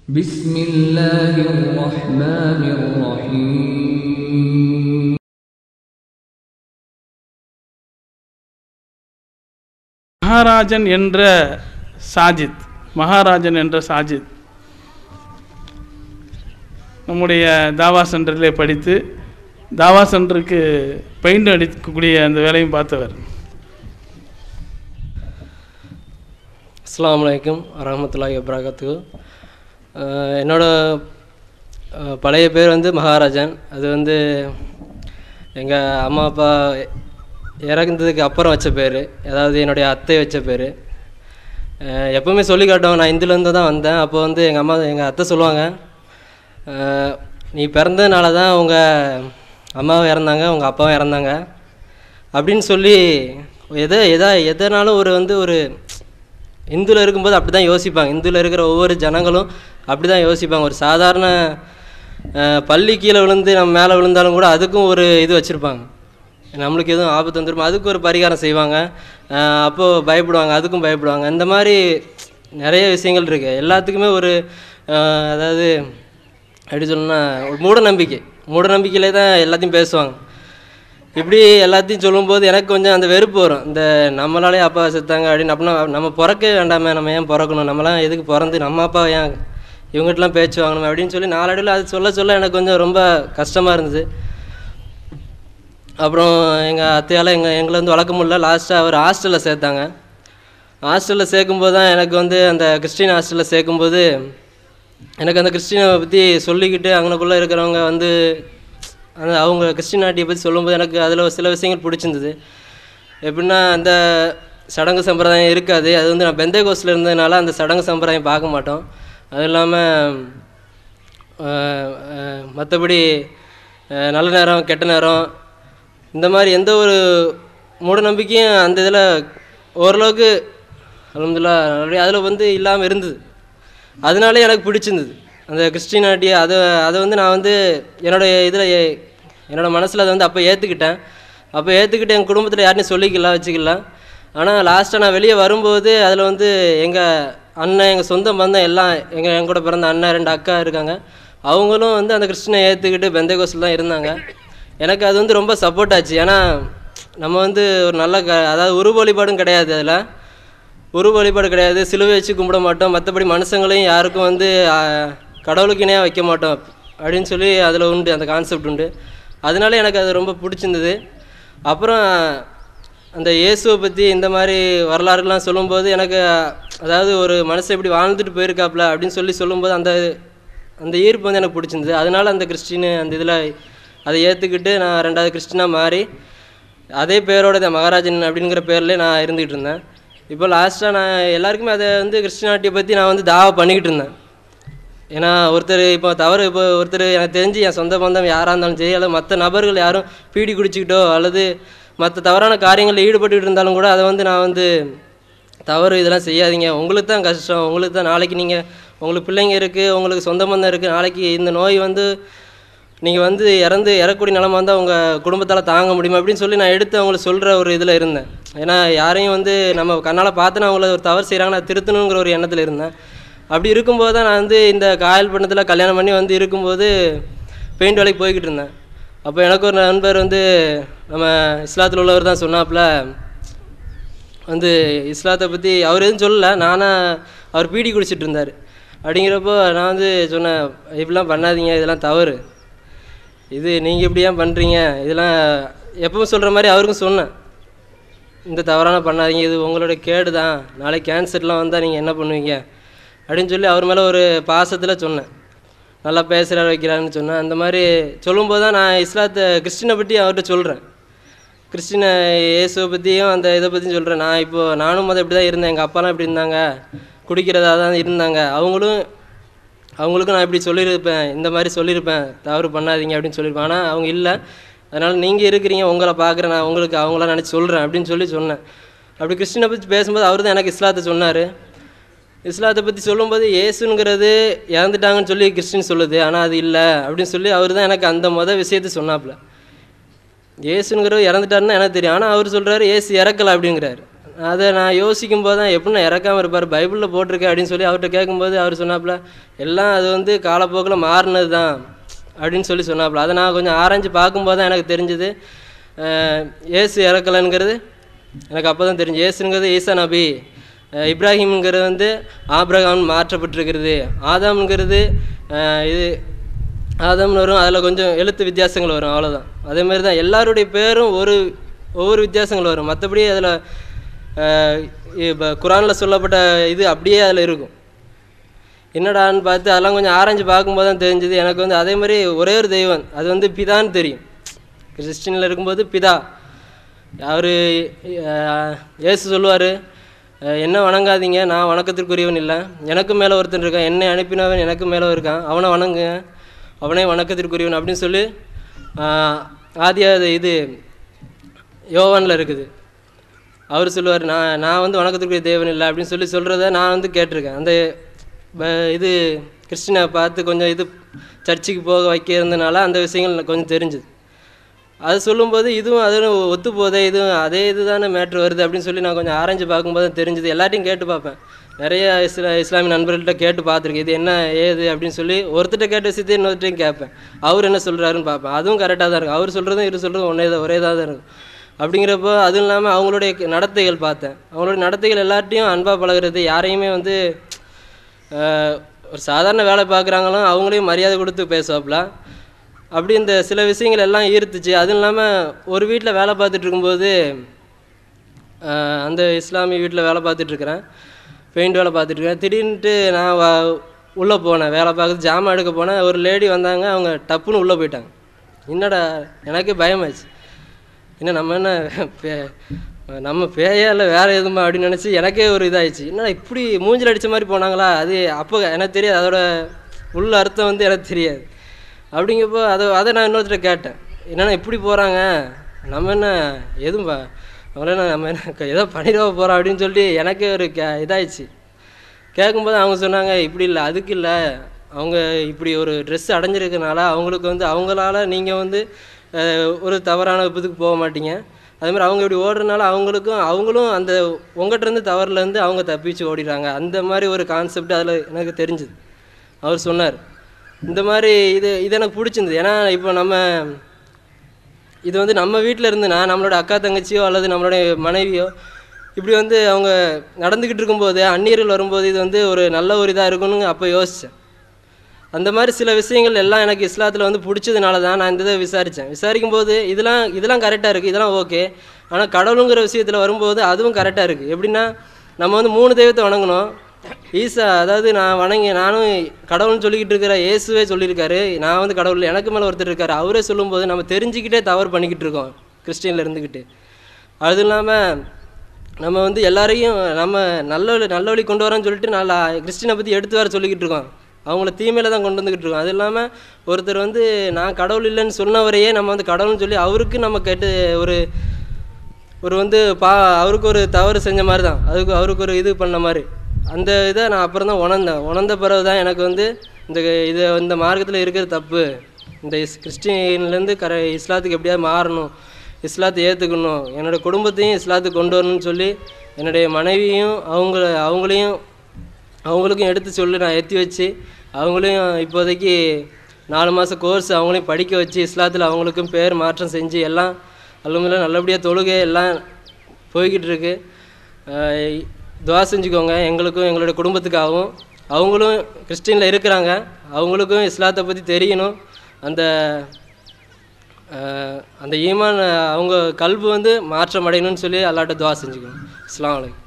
بسم الله الرحمن الرحيم மகாராஜன் என்ற சாஜித் மகாராஜன் என்ற சாஜித் நம்முடைய தாவா சென்டரிலே படித்து தாவா சென்டருக்கு பெயிண்ட் அடிக்கக்கூடிய அந்த வேலையும் பார்த்தவர் அஸ்ஸலாமு அலைக்கும் வரமத்துல்லாஹி வபரகாத்து என்னோட அஹ், பழைய பேர் வந்து மகாராஜன் அது வந்து எங்கள் அம்மா அப்பா இறந்ததுக்கு அப்புறம் வச்ச பேர் அதாவது என்னுடைய அத்தை வச்ச பேர் எப்போவுமே சொல்லி காட்டுவாங்க நான் இந்துலேருந்து தான் வந்தேன் அப்போ வந்து எங்கள் அம்மா எங்கள் அத்தை சொல்லுவாங்க அஹ், நீ பிறந்ததுனால தான் உங்கள் அம்மாவும் இறந்தாங்க உங்கள் அப்பாவும் இறந்தாங்க அப்படின்னு சொல்லி எதை எதா எதனாலும் ஒரு வந்து ஒரு இந்துவில் இருக்கும்போது அப்படி தான் யோசிப்பாங்க இந்துவில் இருக்கிற ஒவ்வொரு ஜனங்களும் அப்படி தான் யோசிப்பாங்க ஒரு சாதாரண அஹ், பள்ளி கீழே விழுந்து நம்ம மேலே விழுந்தாலும் கூட அதுக்கும் ஒரு இது வச்சுருப்பாங்க நம்மளுக்கு எதுவும் ஆபத்து வந்துருமா அதுக்கு ஒரு பரிகாரம் செய்வாங்க அஹ், அப்போது பயப்படுவாங்க அதுக்கும் பயப்படுவாங்க இந்த மாதிரி நிறைய விஷயங்கள் இருக்குது எல்லாத்துக்குமே ஒரு அஹ், அதாவது எப்படி சொல்லணும்னா ஒரு மூட நம்பிக்கை மூட நம்பிக்கையிலே தான் எல்லாத்தையும் பேசுவாங்க இப்படி எல்லாத்தையும் சொல்லும்போது எனக்கு கொஞ்சம் அந்த வெறுப்பு வரும் இந்த நம்மளாலே அப்பா செத்தாங்க அப்படின்னு அப்படின்னா நம்ம பிறக்க வேண்டாமே நம்ம ஏன் பிறக்கணும் நம்மலாம் எதுக்கு பிறந்து நம்ம அப்பா ஏன் இவங்ககிட்டலாம் பேச்சு வாங்கணும் அப்படின்னு சொல்லி நாளடைவில் அது சொல்ல சொல்ல எனக்கு கொஞ்சம் ரொம்ப கஷ்டமாக இருந்தது அப்புறம் எங்கள் அத்தையால் எங்கள் எங்களை வந்து வளர்க்க முடியல லாஸ்ட்டாக அவர் ஹாஸ்டலில் சேர்த்தாங்க ஹாஸ்டலில் சேர்க்கும்போது தான் எனக்கு வந்து அந்த கிறிஸ்டின் ஹாஸ்டலில் சேர்க்கும்போது எனக்கு அந்த கிறிஸ்டினை பற்றி சொல்லிக்கிட்டு அங்கனக்குள்ளே இருக்கிறவங்க வந்து அந்த அவங்க கிறிஸ்டினாட்டியை பற்றி சொல்லும்போது எனக்கு அதில் சில விஷயங்கள் பிடிச்சிருந்தது எப்படின்னா அந்த சடங்கு சம்பிரதாயம் இருக்காது அது வந்து நான் பெந்தை கோஸ்டில் இருந்ததுனால அந்த சடங்கு சம்பிரதாயம் பார்க்க மாட்டோம் அதுவும் இல்லாமல் மற்றபடி நல்ல நேரம் கெட்ட நேரம் இந்த மாதிரி எந்த ஒரு மூட நம்பிக்கையும் அந்த இதில் ஓரளவுக்கு அலமதுல்லா நிறைய அதில் வந்து இல்லாமல் இருந்தது அதனாலே எனக்கு பிடிச்சிருந்தது அந்த கிறிஸ்டினாட்டி அதை அதை வந்து நான் வந்து என்னோடய இதில் என்னோடய மனசில் அதை வந்து அப்போ ஏற்றுக்கிட்டேன் அப்போ ஏற்றுக்கிட்டு எங்கள் குடும்பத்தில் யாரையும் சொல்லிக்கலாம் வச்சுக்கலாம் ஆனால் லாஸ்ட்டாக நான் வெளியே வரும்போது அதில் வந்து எங்கள் அண்ணன் எங்கள் சொந்த பந்தம் எல்லாம் எங்கள் என் கூட பிறந்த அண்ணன் ரெண்டு அக்கா இருக்காங்க அவங்களும் வந்து அந்த கிறிஸ்டினை ஏற்றுக்கிட்டு பெந்தை கோஸ்டில் தான் இருந்தாங்க எனக்கு அது வந்து ரொம்ப சப்போர்ட் ஆச்சு ஏன்னா நம்ம வந்து ஒரு நல்ல க அதாவது உருவ வழிபாடும் கிடையாது அதில் உருவ வழிபாடு கிடையாது சிலுவை வச்சு கும்பிட மாட்டோம் மற்றபடி மனுஷங்களையும் யாருக்கும் வந்து ஆ, கடவுளுக்கு இணையாக வைக்க மாட்டோம் அப்படின்னு சொல்லி அதில் உண்டு அந்த கான்செப்ட் உண்டு அதனால எனக்கு அது ரொம்ப பிடிச்சிருந்தது அப்புறம் அந்த இயேசுவை பற்றி இந்த மாதிரி வரலாறுலாம் சொல்லும்போது எனக்கு அதாவது ஒரு மனுஷன் இப்படி வாழ்ந்துட்டு போயிருக்காப்புல அப்படின்னு சொல்லி சொல்லும்போது அந்த அந்த ஈர்ப்பு வந்து எனக்கு பிடிச்சிருந்தது அதனால அந்த கிறிஸ்டின் அந்த இதில் அதை ஏற்றுக்கிட்டு நான் ரெண்டாவது கிறிஸ்டினாக மாறி அதே பேரோட இந்த மகாராஜன் அப்படிங்கிற பேர்லேயே நான் இருந்துகிட்டு இருந்தேன் இப்போ லாஸ்ட்டாக நான் எல்லாருக்குமே அதை வந்து கிறிஸ்டினாட்டியை பற்றி நான் வந்து தாவா பண்ணிக்கிட்டு இருந்தேன் ஏன்னா ஒருத்தர் இப்போ தவறு இப்போ ஒருத்தர் எனக்கு தெரிஞ்சு என் சொந்த பந்தம் யாராக இருந்தாலும் சரி அல்லது மற்ற நபர்கள் யாரும் பீடி குடிச்சிக்கிட்டோ அல்லது மற்ற தவறான காரியங்களில் ஈடுபட்டுக்கிட்டு இருந்தாலும் கூட அதை வந்து நான் வந்து தவறு இதெல்லாம் செய்யாதீங்க உங்களுக்கு தான் கஷ்டம் உங்களுக்கு தான் நாளைக்கு நீங்கள் உங்களுக்கு பிள்ளைங்க இருக்குது உங்களுக்கு சொந்த பந்தம் இருக்குது நாளைக்கு இந்த நோய் வந்து நீங்கள் வந்து இறந்து இறக்கூடிய நிலம வந்தால் உங்கள் குடும்பத்தால் தாங்க முடியுமா அப்படின்னு சொல்லி நான் எடுத்து அவங்களுக்கு சொல்கிற ஒரு இதில் இருந்தேன் ஏன்னா யாரையும் வந்து நம்ம கண்ணால் பார்த்து நான் அவங்கள ஒரு தவறு செய்கிறாங்க நான் திருத்தணுங்கிற ஒரு எண்ணத்தில் இருந்தேன் அப்படி இருக்கும்போது தான் நான் வந்து இந்த காயல் பண்ணத்தில் கல்யாணம் பண்ணி வந்து இருக்கும்போது பெயிண்ட் வேலைக்கு போய்கிட்டு இருந்தேன் அப்போ எனக்கு ஒரு நண்பர் வந்து நம்ம இஸ்லாத்தில் உள்ளவர் தான் சொன்னாப்புல வந்து இஸ்லாத்தை பற்றி அவர் எதுவும் சொல்லல நானாக அவர் பீடி குடிச்சிட்டு இருந்தார் அப்படிங்கிறப்போ நான் வந்து சொன்னேன் இப்படிலாம் பண்ணாதீங்க இதெல்லாம் தவறு இது நீங்கள் இப்படி ஏன் பண்ணுறீங்க இதெல்லாம் எப்பவும் சொல்கிற மாதிரி அவருக்கும் சொன்னேன் இந்த தவறான பண்ணாதீங்க இது உங்களோட கேடு தான் நாளைக்கு கேன்சர்லாம் வந்தால் நீங்கள் என்ன பண்ணுவீங்க அப்படின்னு சொல்லி அவர் மேலே ஒரு பாசத்தில் சொன்னேன் நல்லா பேசுகிறார் வைக்கிறாருன்னு சொன்னேன் அந்த மாதிரி சொல்லும்போது தான் நான் இஸ்லாத்தை கிறிஸ்டினை பற்றி அவர்கிட்ட சொல்கிறேன் கிறிஸ்டினை இயேசுவை பற்றியும் அந்த இதை பற்றியும் சொல்கிறேன் நான் இப்போது நானும் அதை இப்படி தான் இருந்தேன் எங்கள் அப்பாலாம் இப்படி இருந்தாங்க குடிக்கிறதா தான் இருந்தாங்க அவங்களும் அவங்களுக்கும் நான் இப்படி சொல்லியிருப்பேன் இந்த மாதிரி சொல்லியிருப்பேன் தவறு பண்ணாதீங்க அப்படின்னு சொல்லியிருப்பேன் ஆனால் அவங்க இல்லை அதனால் நீங்கள் இருக்கிறீங்க உங்களை பார்க்குறேன் நான் உங்களுக்கு அவங்கள நினச்சி சொல்கிறேன் அப்படின்னு சொல்லி சொன்னேன் அப்படி கிறிஸ்டினை பற்றி பேசும்போது அவர் தான் எனக்கு இஸ்லாத்தை சொன்னார் இஸ்லாத்தை பற்றி சொல்லும்போது இயேசுங்கிறது இறந்துட்டாங்கன்னு சொல்லி கிறிஸ்டின் சொல்லுது ஆனால் அது இல்லை அப்படின்னு சொல்லி அவர் தான் எனக்கு அந்த மொதல் விஷயத்தை சொன்னாப்புல இயேசுங்கிறவர் இறந்துட்டாருன்னு எனக்கு தெரியும் ஆனால் அவர் சொல்கிறாரு இயேசு இறக்கல அப்படிங்கிறாரு அதை நான் யோசிக்கும் போது தான் எப்படின்னா இறக்காமல் இருப்பார் பைபிளில் போட்டிருக்கேன் அப்படின்னு சொல்லி அவர்கிட்ட கேட்கும்போது அவர் சொன்னாப்புல எல்லாம் அது வந்து காலப்போக்கில் மாறினது தான் அப்படின்னு சொல்லி சொன்னாப்புல அதை நான் கொஞ்சம் ஆராய்ஞ்சு பார்க்கும்போது தான் எனக்கு தெரிஞ்சுது அஹ், இயேசு இறக்கலைங்கிறது எனக்கு அப்போ தான் தெரிஞ்சு இயேசுங்கிறது ஈசா நபி அஹ், இப்ராஹிம்ங்கிறது வந்து ஆபிரகாம் மாற்றப்பட்டிருக்கிறது ஆதாம்ங்கிறது அஹ், இது ஆதாம்னு வரும் அதில் கொஞ்சம் எழுத்து வித்தியாசங்கள் வரும் அவ்வளோதான் அதே மாதிரி தான் எல்லாருடைய பேரும் ஒரு ஒவ்வொரு வித்தியாசங்கள் வரும் மற்றபடி அதில் இப்போ குரானில் சொல்லப்பட்ட இது அப்படியே அதில் இருக்கும் என்னடான்னு பார்த்து அதெல்லாம் கொஞ்சம் ஆராய்ஞ்சு பார்க்கும்போது தான் தெரிஞ்சுது எனக்கு வந்து அதே மாதிரி ஒரே ஒரு தெய்வம் அது வந்து பிதான்னு தெரியும் கிறிஸ்டினில் இருக்கும்போது பிதா அவர் இயேசு சொல்லுவார் என்ன வணங்காதீங்க நான் வணக்கத்திற்குரியவன் இல்லை எனக்கு மேலே ஒருத்தன் இருக்கான் என்னை அனுப்பினவன் எனக்கு மேலே இருக்கான் அவனை வணங்குங்க அவனே வணக்கத்திற்குரியவன் அப்படின்னு சொல்லி ஆஹ், ஆதியாவது இது யோவானில் இருக்குது அவர் சொல்லுவார் நான் நான் வந்து வணக்கத்துக்குரிய தேவன் இல்லை அப்படின்னு சொல்லி சொல்கிறத நான் வந்து கேட்டிருக்கேன் அந்த ப- இது கிறிஸ்டினை பார்த்து கொஞ்சம் இது சர்ச்சுக்கு போக வைக்க இருந்தனால அந்த விஷயங்கள் எனக்கு கொஞ்சம் தெரிஞ்சுது அது சொல்லும்போது இதுவும் அதுவும் ஒத்து போதே இதுவும் அதே இது தானே மேட்ரு வருது அப்படின்னு சொல்லி நான் கொஞ்சம் ஆராய்ஞ்சு பார்க்கும்போது தான் தெரிஞ்சுது எல்லாத்தையும் கேட்டு பார்ப்பேன் நிறைய இஸ்லா இஸ்லாமிய நண்பர்கள்ட்ட கேட்டு பார்த்துருக்கேன் இது என்ன ஏது அப்படின்னு சொல்லி ஒருத்தர்கிட்ட கேட்ட விஷயத்தையும் இன்னொருத்தையும் கேட்பேன் அவர் என்ன சொல்கிறாருன்னு பார்ப்பேன் அதுவும் கரெக்டாக தான் இருக்கும் அவர் சொல்கிறதும் இவர் சொல்கிறதும் ஒன்றே தான் ஒரே தான் இருக்கும் அப்படிங்கிறப்போ அதுவும் இல்லாமல் அவங்களுடைய நடத்தைகள் பார்த்தேன் அவங்களுடைய நடத்தைகள் எல்லார்ட்டையும் அன்பாக பழகுறது யாரையுமே வந்து ஆஹ், ஒரு சாதாரண வேலை பார்க்குறாங்களும் அவங்களையும் மரியாதை கொடுத்து பேசுவாப்புல அப்படி இந்த சில விஷயங்கள் எல்லாம் ஈர்த்துச்சு அதுவும் இல்லாமல் ஒரு வீட்டில் வேலை பார்த்துட்டு இருக்கும்போது ஆஹ், அந்த இஸ்லாமிய வீட்டில் வேலை பார்த்துட்டு இருக்கிறேன் பெயிண்ட் வேலை பார்த்துட்டு இருக்கேன் திடீர்னுட்டு நான் வ- உள்ளே போனேன் வேலை பார்க்குறது ஜாமான் எடுக்க போனேன் ஒரு லேடி வந்தாங்க அவங்க டப்புன்னு உள்ளே போயிட்டாங்க என்னடா எனக்கே பயமாச்சு என்ன நம்ம என்ன பே- நம்ம பேயா இல்லை வேறு எதுமா அப்படின்னு நினச்சி எனக்கே ஒரு இதாகிடுச்சு என்னடா இப்படி மூஞ்சில் அடித்த மாதிரி போனாங்களா அது அப்போ எனக்கு தெரியாது அதோட உள்ள அர்த்தம் வந்து எனக்கு தெரியாது அப்படிங்கப்போ அதை அதை நான் இன்னொருத்தர் கேட்டேன் என்னண்ணா இப்படி போகிறாங்க நம்ம என்ன எதுவும் ப- அவங்கள என்ன நம்ம என்ன ஏதோ பண்ணிடுவ போகிறோம் அப்படின்னு சொல்லிட்டு எனக்கே ஒரு கே இதாகிடுச்சு கேட்கும்போது அவங்க சொன்னாங்க இப்படி இல்லை அதுக்கு இல்லை அவங்க இப்படி ஒரு ட்ரெஸ் அடைஞ்சிருக்கனால அவங்களுக்கு வந்து அவங்களால நீங்கள் வந்து அஹ், ஒரு தவறான இதுக்கு போக மாட்டீங்க அதே மாதிரி அவங்க இப்படி ஓடுறதுனால அவங்களுக்கும் அவங்களும் அந்த உங்கள்கிட்டருந்து தவறுலேருந்து அவங்க தப்பிச்சு ஓடிடுறாங்க அந்த மாதிரி ஒரு கான்செப்ட் அதில் எனக்கு தெரிஞ்சுது அவர் சொன்னார் இந்த மாதிரி இது இது எனக்கு பிடிச்சிருந்தது ஏன்னா இப்போ நம்ம இது வந்து நம்ம வீட்டில் இருந்துனா நம்மளோட அக்கா தங்கச்சியோ அல்லது நம்மளுடைய மனைவியோ இப்படி வந்து அவங்க நடந்துக்கிட்டு இருக்கும்போது அந்நியர்கள் வரும்போது இது வந்து ஒரு நல்ல ஒரு இதாக இருக்கும்னு அப்போ யோசித்தேன் அந்த மாதிரி சில விஷயங்கள் எல்லாம் எனக்கு இஸ்லாத்தில் வந்து பிடிச்சதுனால தான் நான் இந்த இதை விசாரித்தேன் விசாரிக்கும் போது இதெல்லாம் இதெல்லாம் கரெக்டாக இருக்குது இதெல்லாம் ஓகே ஆனால் கடவுளுங்கிற விஷயத்தில் வரும்போது அதுவும் கரெக்டாக இருக்குது எப்படின்னா நம்ம வந்து மூணு தெய்வத்தை வணங்கணும் ஈசா அதாவது நான் வணங்கி நானும் கடவுள்னு சொல்லிக்கிட்டு இருக்கிற இயேசுவே சொல்லியிருக்காரு நான் வந்து கடவுள் எனக்கு மேலே ஒருத்தர் இருக்காரு அவரே சொல்லும்போது நம்ம தெரிஞ்சுக்கிட்டே தவறு பண்ணிக்கிட்டு இருக்கோம் கிறிஸ்டியனில் இருந்துக்கிட்டு அது இல்லாமல் நம்ம வந்து எல்லாரையும் நம்ம நல்ல வழி நல்ல வழி கொண்டு வரோம்னு சொல்லிட்டு நல்லா கிறிஸ்டினை பற்றி எடுத்து வர சொல்லிக்கிட்டு இருக்கோம் அவங்கள தீமையில தான் கொண்டு வந்துக்கிட்டு இருக்கோம் அது இல்லாமல் ஒருத்தர் வந்து நான் கடவுள் இல்லைன்னு சொன்னவரையே நம்ம வந்து கடவுள்னு சொல்லி அவருக்கு நம்ம கேட்டு ஒரு ஒரு வந்து பா அவருக்கு ஒரு தவறு செஞ்ச மாதிரி தான் அதுக்கு அவருக்கு ஒரு இது பண்ண மாதிரி அந்த இதை நான் அப்புறம் தான் உணர்ந்தேன் உணர்ந்த பிறகு தான் எனக்கு வந்து இந்த இது இந்த மார்க்கத்தில் இருக்கிறது தப்பு இந்த இஸ் கிறிஸ்டின்லேருந்து கர இஸ்லாத்துக்கு எப்படியாவது மாறணும் இஸ்லாத்தை ஏற்றுக்கணும் என்னோடய குடும்பத்தையும் இஸ்லாத்துக்கு கொண்டு வரணும்னு சொல்லி என்னுடைய மனைவியும் அவங்கள அவங்களையும் அவங்களுக்கும் எடுத்து சொல்லி நான் ஏற்றி வச்சு அவங்களையும் இப்போதைக்கு நாலு மாதம் கோர்ஸ் அவங்களையும் படிக்க வச்சு இஸ்லாத்தில் அவங்களுக்கும் பேர் மாற்றம் செஞ்சு எல்லாம் அலுமில்ல நல்லபடியாக தொழுகை எல்லாம் போய்கிட்டு இருக்கு அஹ் துவா செஞ்சுக்கோங்க எங்களுக்கும் எங்களுடைய குடும்பத்துக்காகவும் அவங்களும் கிறிஸ்டினில் இருக்கிறாங்க அவங்களுக்கும் இஸ்லாத்தை பற்றி தெரியணும் அந்த அஹ் அந்த ஈமான் அவங்க கல்வி வந்து மாற்றம் அடையணும்னு சொல்லி அல்லாட்ட துவா செஞ்சுக்கணும் அஸ்ஸலாமு அலைக்கும்